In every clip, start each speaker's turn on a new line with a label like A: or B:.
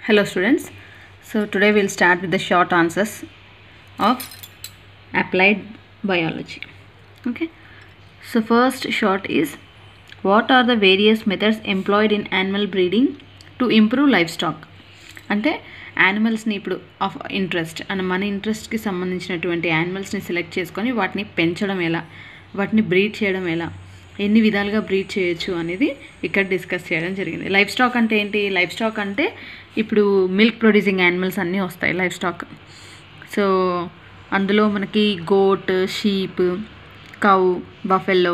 A: Hello students. So today we'll start with the short answers of applied biology. Okay. So first short is what are the various methods employed in animal breeding to improve livestock? అంటే యానిమల్స్ని ఇప్పుడు of interest and మన ఇంట్రెస్ట్కి సంబంధించినటువంటి యానిమల్స్ని select చేసుకొని వాటిని పెంచడం ఎలా వాటిని breed చేయడం ఎలా ఎన్ని విధాలుగా బ్రీడ్ చేయొచ్చు అనేది ఇక్కడ డిస్కస్ చేయడం జరిగింది లైఫ్ స్టాక్ అంటే ఏంటి లైఫ్ స్టాక్ అంటే ఇప్పుడు మిల్క్ ప్రొడ్యూసింగ్ యానిమల్స్ అన్నీ వస్తాయి లైఫ్ స్టాక్ సో అందులో మనకి goat sheep cow buffalo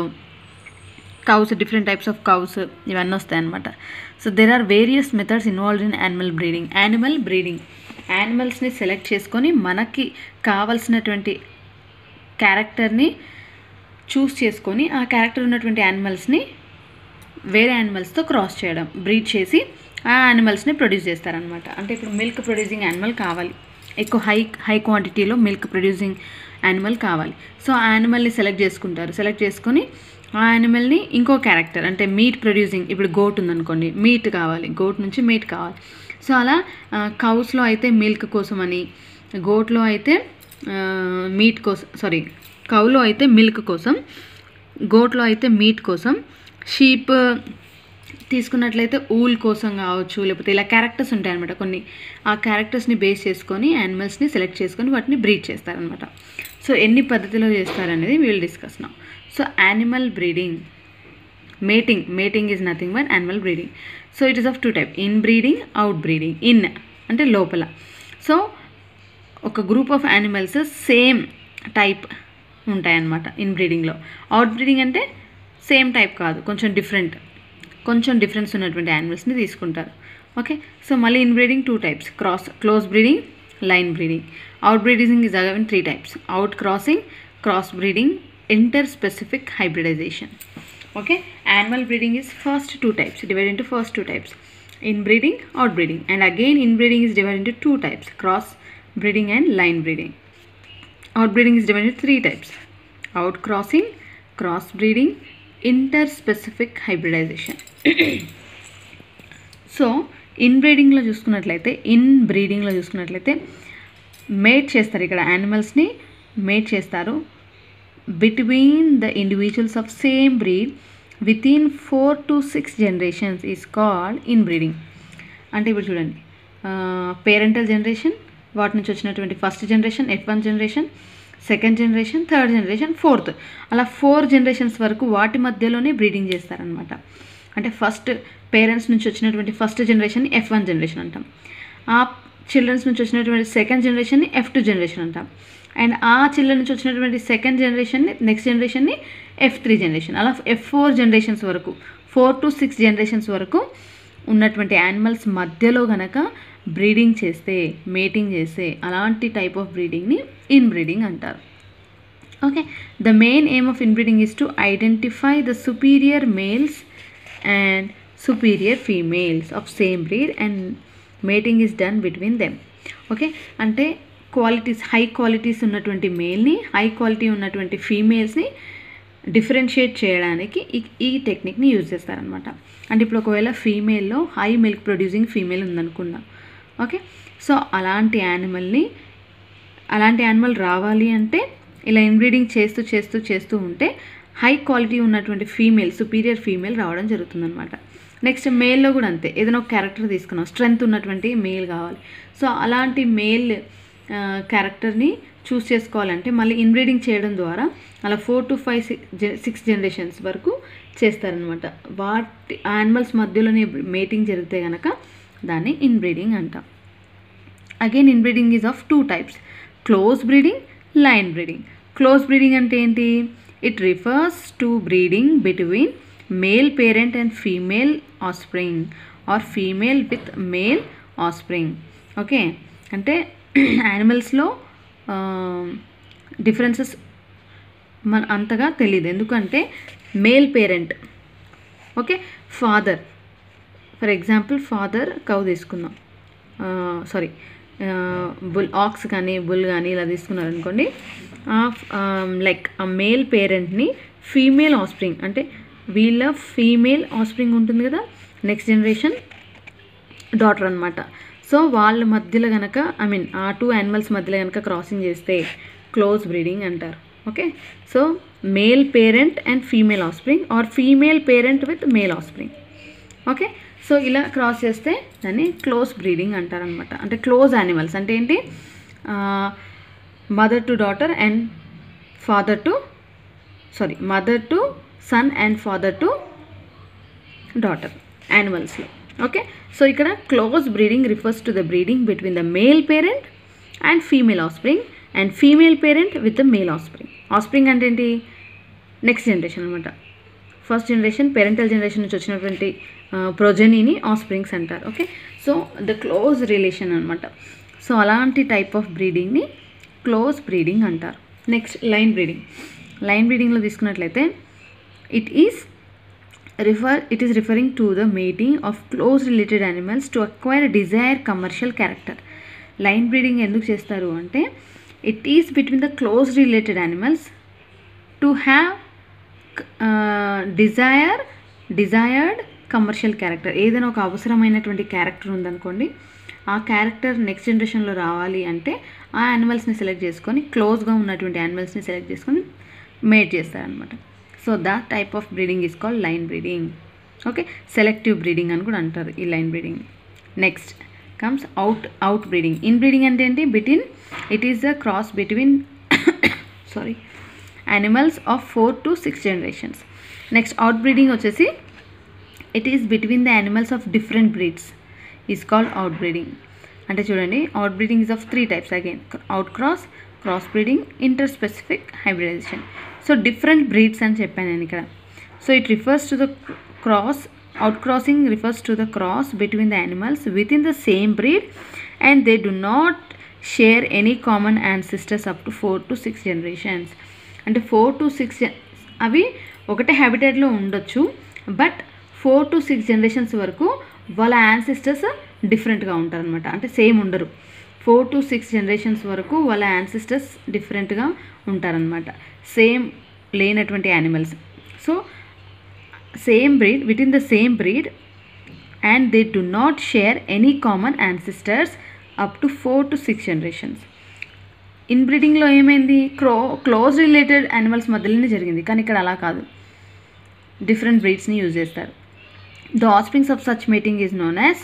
A: cows different types of cows ఇవన్నీ వస్తాయి అనమాట so there are various methods involved in animal breeding animal breeding యానిమల్స్ని సెలెక్ట్ చేసుకొని మనకి కావలసినటువంటి క్యారెక్టర్ని చూస్ చేసుకొని ఆ క్యారెక్టర్ ఉన్నటువంటి యానిమల్స్ని వేరే యానిమల్స్తో క్రాస్ చేయడం బ్రీడ్ చేసి ఆ యానిమల్స్ని ప్రొడ్యూస్ చేస్తారనమాట అంటే ఇప్పుడు మిల్క్ ప్రొడ్యూసింగ్ యానిమల్ కావాలి ఎక్కువ హై హై క్వాంటిటీలో మిల్క్ ప్రొడ్యూసింగ్ యానిమల్ కావాలి సో ఆ యానిమల్ని సెలెక్ట్ చేసుకుంటారు సెలెక్ట్ చేసుకొని ఆ యానిమల్ని ఇంకో క్యారెక్టర్ అంటే మీట్ ప్రొడ్యూసింగ్ ఇప్పుడు గోట్ ఉందనుకోండి మీట్ కావాలి గోట్ నుంచి మీట్ కావాలి సో అలా కౌస్లో అయితే మిల్క్ కోసం అని గోట్లో అయితే మీట్ కోసం సారీ కౌలో అయితే మిల్క్ కోసం గోట్లో అయితే మీట్ కోసం షీప్ తీసుకున్నట్లయితే ఊల్ కోసం కావచ్చు లేకపోతే ఇలా క్యారెక్టర్స్ ఉంటాయి అనమాట కొన్ని ఆ క్యారెక్టర్స్ని బేస్ చేసుకొని యానిమల్స్ని సెలెక్ట్ చేసుకొని వాటిని బ్రీడ్ చేస్తారనమాట సో ఎన్ని పద్ధతిలో చేస్తారనేది వీల్ డిస్కస్ నా so animal breeding mating mating is nothing but animal breeding so it is of two type in breeding out breeding in అంటే లోపల సో ఒక group of animals same type ఉంటాయన్నమాట in బ్రీడింగ్లో out breeding అంటే same type కాదు కొంచెం different కొంచెం difference ఉన్నటువంటి యానిమల్స్ని తీసుకుంటారు ఓకే సో మళ్ళీ in breeding two types cross close breeding line breeding out breeding is again three types out crossing cross breeding interspecific hybridization okay animal breeding is first two types divided into first two types inbreeding outbreeding and again inbreeding is divided into two types cross breeding and line breeding outbreeding is divided into three types outcrossing cross breeding interspecific hybridization so in బ్రీడింగ్లో చూసుకున్నట్లయితే in బ్రీడింగ్లో చూసుకున్నట్లయితే mate చేస్తారు ఇక్కడ యానిమల్స్ని mate చేస్తారు between the individuals of same breed within 4 to 6 generations is called inbreeding అంటే ఇప్పుడు చూడండి పేరెంటల్ జనరేషన్ వాటి నుంచి వచ్చినటువంటి first generation F one generation second generation third generation fourth అలా ఫోర్ జనరేషన్స్ వరకు వాటి మధ్యలోనే బ్రీడింగ్ చేస్తారనమాట అంటే ఫస్ట్ పేరెంట్స్ నుంచి వచ్చినటువంటి ఫస్ట్ జనరేషన్ని ఎఫ్ వన్ జనరేషన్ అంటాం ఆ చిల్డ్రన్స్ నుంచి వచ్చినటువంటి సెకండ్ జనరేషన్ని ఎఫ్ టూ జనరేషన్ అంటాం అండ్ ఆ చిల్డ్రన్ నుంచి వచ్చినటువంటి సెకండ్ జనరేషన్ని నెక్స్ట్ జనరేషన్ని ఎఫ్ త్రీ జనరేషన్ అలా ఎఫ్ ఫోర్ జనరేషన్స్ వరకు ఫోర్ టు సిక్స్ జనరేషన్స్ వరకు ఉన్నటువంటి యానిమల్స్ మధ్యలో గనక బ్రీడింగ్ చేస్తే మేటింగ్ చేస్తే అలాంటి టైప్ ఆఫ్ బ్రీడింగ్ని ఇన్ బ్రీడింగ్ అంటారు okay the main aim of in breeding is to identify the superior males and superior females of same breed and mating is done between them okay అంటే qualities high qualities ఉన్నటువంటి మేల్ని high quality ఉన్నటువంటి ఫీమేల్స్ని differentiate చేయడానికి ఈ ఈ టెక్నిక్ని use చేస్తారనమాట అంటే ఇప్పుడు ఒకవేళ ఫీమేల్లో హై మిల్క్ ప్రొడ్యూసింగ్ ఫీమేల్ ఉందనుకుందాం ఓకే సో అలాంటి యానిమల్ని అలాంటి యానిమల్ రావాలి అంటే ఇలా ఇన్బ్రీడింగ్ చేస్తూ చేస్తూ చేస్తూ ఉంటే హై క్వాలిటీ ఉన్నటువంటి ఫీమేల్ సుపీరియర్ ఫీమేల్ రావడం జరుగుతుందనమాట నెక్స్ట్ మేల్లో కూడా అంతే ఏదైనా ఒక క్యారెక్టర్ తీసుకున్నాం స్ట్రెంగ్త్ ఉన్నటువంటి మేల్ కావాలి సో అలాంటి మేల్ క్యారెక్టర్ని చూస్ చేసుకోవాలంటే మళ్ళీ ఇన్బ్రీడింగ్ చేయడం ద్వారా అలా four to five six generations వరకు చేస్తారనమాట వాటి యానిమల్స్ మధ్యలోనే మేటింగ్ జరిగితే కనుక దాన్ని ఇన్బ్రీడింగ్ అంటాం again inbreeding is of two types close breeding line breeding close breeding అంటే ఏంటి it refers to breeding between male parent and female offspring or female with male offspring okay అంటే యానిమల్స్లో differences మన అంతగా తెలియదు ఎందుకంటే male parent okay father for example father cow తీసుకుందాం sorry bull ox కానీ బుల్ కానీ ఇలా తీసుకున్నారనుకోండి లైక్ ఆ మేల్ పేరెంట్ని ఫీమేల్ ఆస్ప్రింగ్ అంటే వీళ్ళ ఫీమేల్ ఆస్ప్రింగ్ ఉంటుంది కదా నెక్స్ట్ జనరేషన్ డాటర్ అనమాట సో వాళ్ళ మధ్యలో కనుక ఐ మీన్ ఆ టూ యానిమల్స్ మధ్యలో కనుక క్రాసింగ్ చేస్తే క్లోజ్ బ్రీడింగ్ అంటారు okay so male parent and female offspring or female parent with male offspring okay so ఇలా క్రాస్ చేస్తే దాన్ని క్లోజ్ బ్రీడింగ్ అంటారనమాట అంటే క్లోజ్ యానిమల్స్ అంటే ఏంటి mother to daughter and father to sorry mother to son and father to daughter యానిమల్స్లో okay so ఇక్కడ close breeding refers to the breeding between the male parent and female offspring and female parent with the male offspring offspring అంటే ఏంటి next generation అనమాట first generation parental generation నుంచి వచ్చినటువంటి ప్రొజనీని offsprings అంటారు okay so the close relation అనమాట so అలాంటి type of బ్రీడింగ్ని క్లోజ్ బ్రీడింగ్ అంటారు నెక్స్ట్ లైన్ బ్రీడింగ్ లైన్ బ్రీడింగ్లో తీసుకున్నట్లయితే it is refer it is referring to the mating of close related animals to acquire desire commercial character line breeding ఎందుకు చేస్తారు అంటే it is between the close related animals to have desire desired commercial character ఏదైనా ఒక అవసరమైనటువంటి character ఉందనుకోండి ఆ character next జనరేషన్లో రావాలి అంటే ఆ యానిమల్స్ని సెలెక్ట్ చేసుకొని క్లోజ్గా ఉన్నటువంటి యానిమల్స్ని సెలెక్ట్ చేసుకొని మేట్ చేస్తారనమాట so that type of breeding is called line breeding okay selective breeding అని కూడా అంటారు ఈ line breeding next comes out out breeding in breeding అంటే ఏంటి between it is the cross between sorry animals of four to six generations next out breeding వచ్చేసి it is between the animals of different breeds is called out breeding అంటే చూడండి out breeding is of three types again out cross cross breeding interspecific hybridization so different breeds అని చెప్పాను నేను ఇక్కడ so it refers to the cross out crossing refers to the cross between the animals within the same breed and they do not share any common ancestors up to four to six generations అంటే four to six అవి ఒకటే హ్యాబిటేట్లో ఉండొచ్చు but four to six generations వరకు వాళ్ళ ancestors డిఫరెంట్గా ఉంటారనమాట అంటే సేమ్ ఉండరు ఫోర్ టు సిక్స్ జనరేషన్స్ వరకు వాళ్ళ యాన్సిస్టర్స్ డిఫరెంట్గా ఉంటారనమాట సేమ్ లేనటువంటి animals so same breed within the same breed and they do not share any common ancestors up to four to six generations ఇన్బ్రీడింగ్లో ఏమైంది క్రో క్లోజ్ రిలేటెడ్ యానిమల్స్ మధ్యలోనే జరిగింది కానీ ఇక్కడ అలా కాదు డిఫరెంట్ బ్రీడ్స్ని యూజ్ చేస్తారు the offsprings of such meeting is known as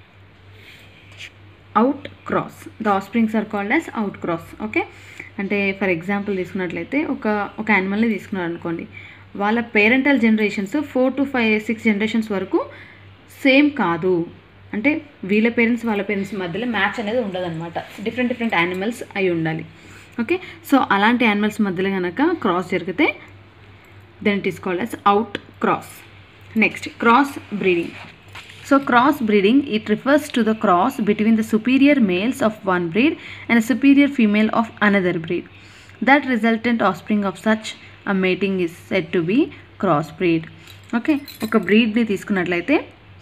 A: out cross the offsprings are called as out cross okay అంటే ఫర్ ఎగ్జాంపుల్ తీసుకున్నట్లయితే ఒక ఒక యానిమల్ని తీసుకున్నారు అనుకోండి వాళ్ళ parental generations four to five six generations వరకు సేమ్ కాదు అంటే వీళ్ళ పేరెంట్స్ వాళ్ళ పేరెంట్స్ మధ్యలో మ్యాచ్ అనేది ఉండదన్నమాట డిఫరెంట్ డిఫరెంట్ యానిమల్స్ అయి ఉండాలి ఓకే సో అలాంటి యానిమల్స్ మధ్యలో కనుక క్రాస్ జరిగితే then it is called as out cross next cross breeding so cross breeding it refers to the cross between the superior males of one breed and superior female of another breed that resultant offspring of such a mating is set to be cross breed okay ఒక బ్రీడ్ని తీసుకున్నట్లయితే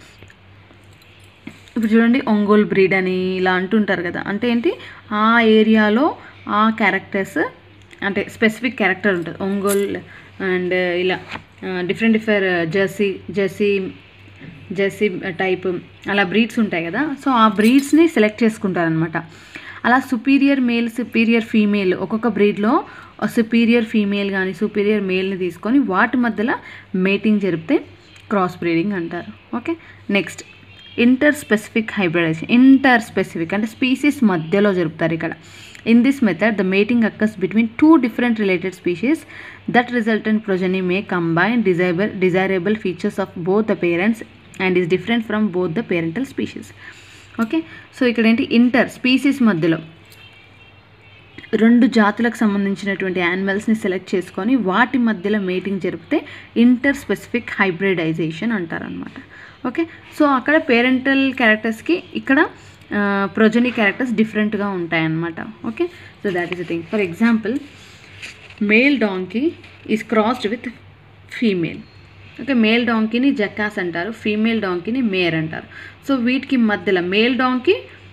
A: ఇప్పుడు చూడండి Ongole breed అని ఇలా అంటుంటారు కదా అంటే ఏంటి ఆ ఏరియాలో ఆ క్యారెక్టర్స్ అంటే స్పెసిఫిక్ క్యారెక్టర్ ఉంటుంది ఒంగోలు అండ్ ఇలా different different Jersey Jersey Jersey type అలా బ్రీడ్స్ ఉంటాయి కదా సో ఆ బ్రీడ్స్ని సెలెక్ట్ చేసుకుంటారనమాట అలా సుపీరియర్ మేల్ సుపీరియర్ ఫీమేల్ ఒక్కొక్క బ్రీడ్లో సుపీరియర్ ఫీమేల్ కానీ సుపీరియర్ మేల్ని తీసుకొని వాటి మధ్యలో మేటింగ్ జరిపితే క్రాస్ బ్రీడింగ్ అంటారు okay next interspecific hybridization interspecific అంటే స్పీసీస్ మధ్యలో జరుపుతారు ఇక్కడ in this method the mating occurs between two different related species that resultant progeny may combine desirable desirable features of both the parents and is different from both the parental species okay so ఇక్కడ ఏంటి inter species మధ్యలో రెండు జాతులకు సంబంధించినటువంటి యానిమల్స్ని select చేసుకొని వాటి మధ్యలో mating జరిపితే ఇంటర్ స్పెసిఫిక్ హైబ్రిడైజేషన్ అంటారనమాట ఓకే సో అక్కడ పేరెంటల్ క్యారెక్టర్స్కి ఇక్కడ ప్రొజనీ క్యారెక్టర్స్ డిఫరెంట్గా ఉంటాయన్నమాట okay so that is the thing for example male donkey is crossed with female okay male డాంకీని జకాస్ అంటారు ఫీమేల్ డాంకీని మేర్ అంటారు సో వీటికి మధ్యలో male donkey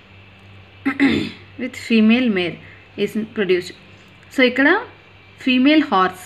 A: with female mare is produced so ఇక్కడ female horse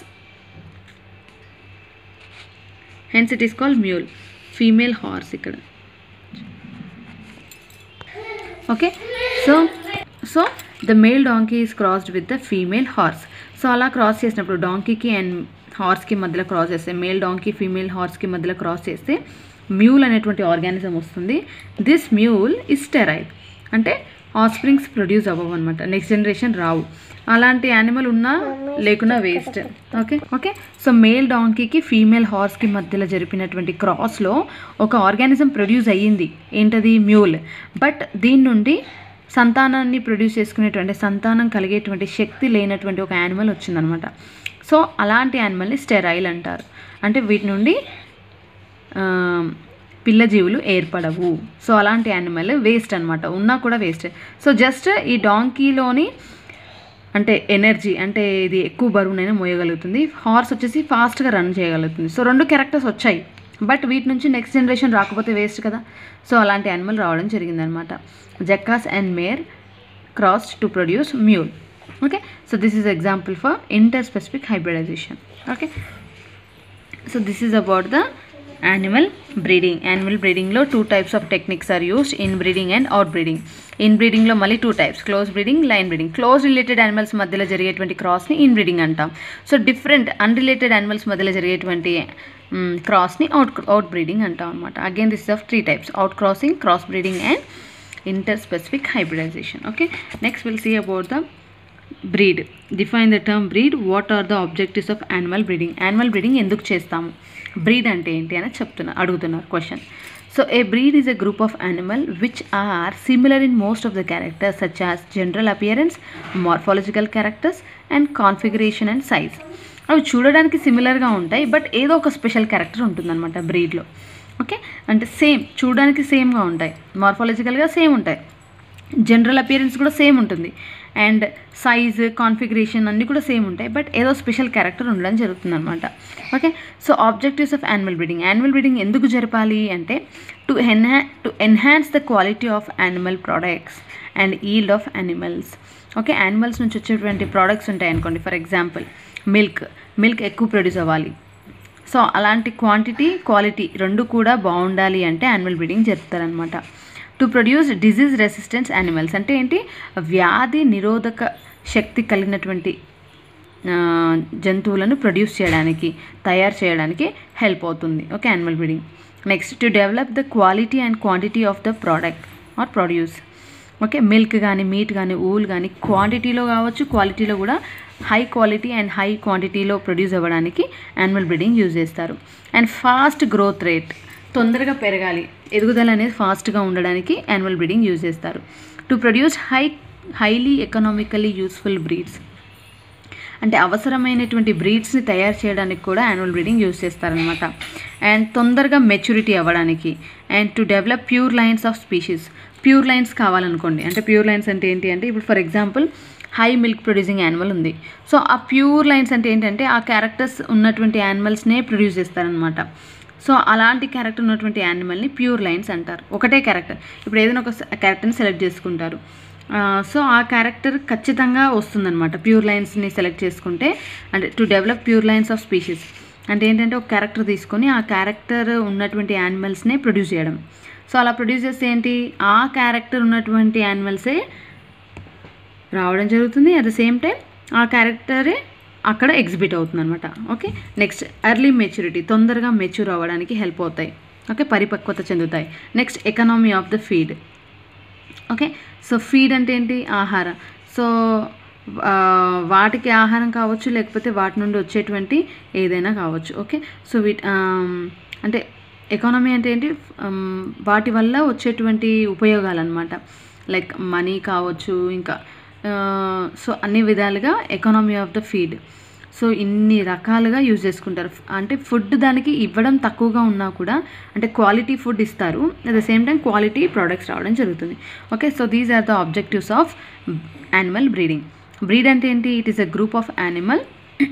A: hence it is called mule female horse ఇక్కడ okay so so the male donkey is crossed with the female horse so అలా cross చేసినప్పుడు డాంకీకి and హార్స్కి మధ్యలో cross చేస్తే male donkey female హార్స్కి మధ్యలో cross చేస్తే మ్యూల్ అనేటువంటి ఆర్గానిజం వస్తుంది దిస్ మ్యూల్ ఇస్ స్టెరైల్ అంటే ఆస్ప్రింగ్స్ ప్రొడ్యూస్ అవ్వవు అనమాట నెక్స్ట్ జనరేషన్ రావు అలాంటి యానిమల్ ఉన్నా లేకున్నా waste okay okay so male డాంకీకి ఫీమేల్ హార్స్కి మధ్యలో జరిపినటువంటి క్రాస్లో ఒక ఆర్గానిజం ప్రొడ్యూస్ అయ్యింది ఏంటది మ్యూల్ బట్ దీని నుండి సంతానాన్ని ప్రొడ్యూస్ చేసుకునేటువంటి సంతానం కలిగేటువంటి శక్తి లేనటువంటి ఒక యానిమల్ వచ్చిందనమాట సో అలాంటి యానిమల్ని స్టెరైల్ అంటారు అంటే వీటి నుండి ఆ, పిల్ల జీవులు ఏర్పడవు సో అలాంటి యానిమల్ వేస్ట్ అనమాట ఉన్నా కూడా వేస్ట్ సో జస్ట్ ఈ డాంకీలోని అంటే ఎనర్జీ అంటే ఇది ఎక్కువ బరువునైనా మోయగలుగుతుంది హార్స్ వచ్చేసి ఫాస్ట్గా రన్ చేయగలుగుతుంది సో రెండు క్యారెక్టర్స్ వచ్చాయి బట్ వీటి నుంచి నెక్స్ట్ జనరేషన్ రాకపోతే వేస్ట్ కదా సో అలాంటి యానిమల్ రావడం జరిగిందనమాట jackass and mare crossed to produce mule okay so this is example for interspecific hybridization okay so this is about the animal breeding animal బ్రీడింగ్లో two types of techniques are used inbreeding and out breeding ఇన్ బ్రీడింగ్లో మళ్ళీ two types close breeding line breeding close related animals మధ్యలో జరిగేటువంటి క్రాస్ని inbreeding అంటాం so different unrelated animals మధ్యలో జరిగేటువంటి క్రాస్ని అవుట్ అవుట్ బ్రీడింగ్ అంటాం అనమాట again this of three types out crossing cross breeding and interspecific hybridization okay next will see about the breed define the term breed what are the objectives of animal breeding animal breeding ఎందుకు చేస్తాము breed అంటే ఏంటి అని చెప్తున్నా అడుగుతున్నారు question so a breed is a group of animal which are similar in most of the characters such as general appearance morphological characters and configuration and size అవి చూడడానికి సిమిలర్గా ఉంటాయి బట్ ఏదో ఒక స్పెషల్ క్యారెక్టర్ ఉంటుందన్నమాట బ్రీడ్లో ఓకే అంటే same చూడడానికి సేమ్గా ఉంటాయి మార్ఫాలజికల్గా సేమ్ ఉంటాయి జనరల్ అపియరెన్స్ కూడా సేమ్ ఉంటుంది అండ్ సైజ్ కాన్ఫిగరేషన్ అన్నీ కూడా సేమ్ ఉంటాయి బట్ ఏదో స్పెషల్ క్యారెక్టర్ ఉండడం జరుగుతుంది అనమాట okay so objectives of animal breeding animal breeding ఎందుకు జరపాలి అంటే టు ఎన్హా to enhance the quality of animal products and yield of animals okay animals నుంచి వచ్చేటువంటి ప్రోడక్ట్స్ ఉంటాయి అనుకోండి ఫర్ ఎగ్జాంపుల్ మిల్క్ మిల్క్ ఎక్కువ ప్రొడ్యూస్ అవ్వాలి సో అలాంటి క్వాంటిటీ క్వాలిటీ రెండు కూడా బాగుండాలి అంటే యానిమల్ బ్రీడింగ్ జరుపుతారనమాట to produce disease resistance animals అంటే ఏంటి వ్యాధి నిరోధక శక్తి కలిగినటువంటి ఆ, జంతువులను ప్రొడ్యూస్ చేయడానికి తయారు చేయడానికి హెల్ప్ అవుతుంది okay animal breeding next to develop the quality and quantity of the product or produce okay milk కానీ మీట్ కానీ ఊల్ కానీ క్వాంటిటీలో కావచ్చు క్వాలిటీలో కూడా హై క్వాలిటీ అండ్ హై క్వాంటిటీలో ప్రొడ్యూస్ అవ్వడానికి యానిమల్ బ్రీడింగ్ యూజ్ చేస్తారు అండ్ ఫాస్ట్ గ్రోత్ రేట్ తొందరగా పెరగాలి ఎదుగుదల అనేది ఫాస్ట్గా ఉండడానికి యానిమల్ బ్రీడింగ్ యూజ్ చేస్తారు to produce high highly economically useful breeds అంటే అవసరమైనటువంటి బ్రీడ్స్ని తయారు చేయడానికి కూడా యాన్యువల్ బ్రీడింగ్ యూజ్ చేస్తారనమాట అండ్ తొందరగా మెచ్యూరిటీ అవ్వడానికి and to develop pure lines of species pure lines కావాలనుకోండి అంటే ప్యూర్ లైన్స్ అంటే ఏంటి అంటే ఇప్పుడు for example high milk producing animal ఉంది సో ఆ ప్యూర్ లైన్స్ అంటే ఏంటంటే ఆ క్యారెక్టర్స్ ఉన్నటువంటి యానిమల్స్నే ప్రొడ్యూస్ చేస్తారనమాట సో అలాంటి క్యారెక్టర్ ఉన్నటువంటి యానిమల్ని ప్యూర్ లైన్స్ అంటారు ఒకటే క్యారెక్టర్ ఇప్పుడు ఏదైనా ఒక క్యారెక్టర్ని సెలెక్ట్ చేసుకుంటారు ఆ, సో ఆ క్యారెక్టర్ ఖచ్చితంగా వస్తుందన్నమాట ప్యూర్ లైన్స్ని సెలెక్ట్ చేసుకుంటే అంటే to develop pure lines of species అంటే ఏంటంటే ఒక క్యారెక్టర్ తీసుకొని ఆ క్యారెక్టర్ ఉన్నటువంటి యానిమల్స్నే ప్రొడ్యూస్ చేయడం సో అలా ప్రొడ్యూస్ చేస్తే ఏంటి ఆ క్యారెక్టర్ ఉన్నటువంటి యానిమల్సే రావడం జరుగుతుంది అట్ ద సేమ్ టైం ఆ క్యారెక్టరే అక్కడ ఎగ్జిబిట్ అవుతుంది అనమాట ఓకే నెక్స్ట్ ఎర్లీ మెచ్యూరిటీ తొందరగా మెచ్యూర్ అవ్వడానికి హెల్ప్ అవుతాయి ఓకే పరిపక్వత చెందుతాయి next economy of the feed okay so feed అంటే ఏంటి ఆహారం సో ఆ, వాటికి ఆహారం కావచ్చు లేకపోతే వాటి నుండి వచ్చేటువంటి ఏదైనా కావచ్చు ఓకే సో వీటి ఆమ్, అంటే ఎకానమీ అంటే ఏంటి ఆమ్, వాటి వల్ల వచ్చేటువంటి ఉపయోగాలు అనమాట లైక్ మనీ కావచ్చు ఇంకా ఆ, సో అన్ని విధాలుగా economy of the feed so ఇన్ని రకాలుగా యూజ్ చేసుకుంటారు అంటే ఫుడ్ దానికి ఇవ్వడం తక్కువగా ఉన్నా కూడా అంటే క్వాలిటీ ఫుడ్ ఇస్తారు at the same time quality products రావడం జరుగుతుంది okay so these are the objectives of animal breeding breed అంటే ఏంటి it is a group of animal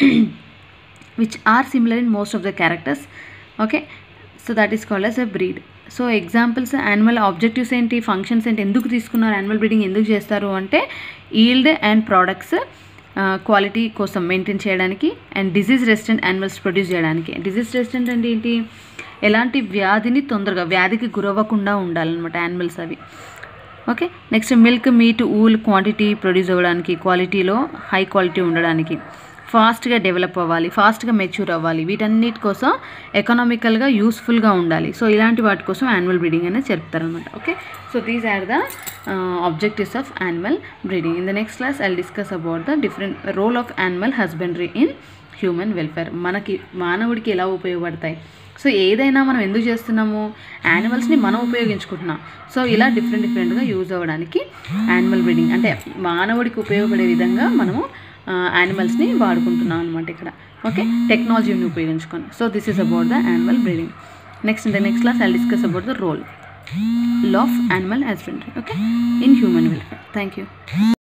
A: which are similar in most of the characters okay so that is called as a breed so examples animal objectives ఏంటి functions ఏంటి ఎందుకు తీసుకున్నారు animal breeding ఎందుకు చేస్తారు అంటే yield and products quality కోసం maintain చేయడానికి and disease resistant animals produce చేయడానికి డిజీజ్ రెసిస్టెంట్ అంటే ఏంటి ఎలాంటి వ్యాధిని తొందరగా వ్యాధికి గురవ్వకుండా ఉండాలన్నమాట యానిమల్స్ అవి okay next milk meat wool quantity produce అవ్వడానికి క్వాలిటీలో హై క్వాలిటీ ఉండడానికి ఫాస్ట్గా డెవలప్ అవ్వాలి ఫాస్ట్గా మెచ్యూర్ అవ్వాలి వీటన్నిటి కోసం ఎకనామికల్గా యూస్ఫుల్గా ఉండాలి సో ఇలాంటి వాటి కోసం యాన్యువల్ బ్రీడింగ్ అనేది జరుపుతారనమాట okay so these are the objectives of animal breeding in the next class I discuss about the different role of animal husbandry in human welfare మనకి మానవుడికి ఎలా ఉపయోగపడతాయి సో ఏదైనా మనం ఎందుకు చేస్తున్నాము యానిమల్స్ని మనం ఉపయోగించుకుంటున్నాం సో ఇలా డిఫరెంట్ డిఫరెంట్గా యూజ్ అవ్వడానికి యానిమల్ బ్రీడింగ్ అంటే మానవుడికి ఉపయోగపడే విధంగా మనము యానిమల్స్ని వాడుకుంటున్నాం అనమాట ఇక్కడ ఓకే టెక్నాలజీని ఉపయోగించుకొని so this is about the animal breeding next in the next class I discuss about the role law of animal husbandry okay in human welfare thank you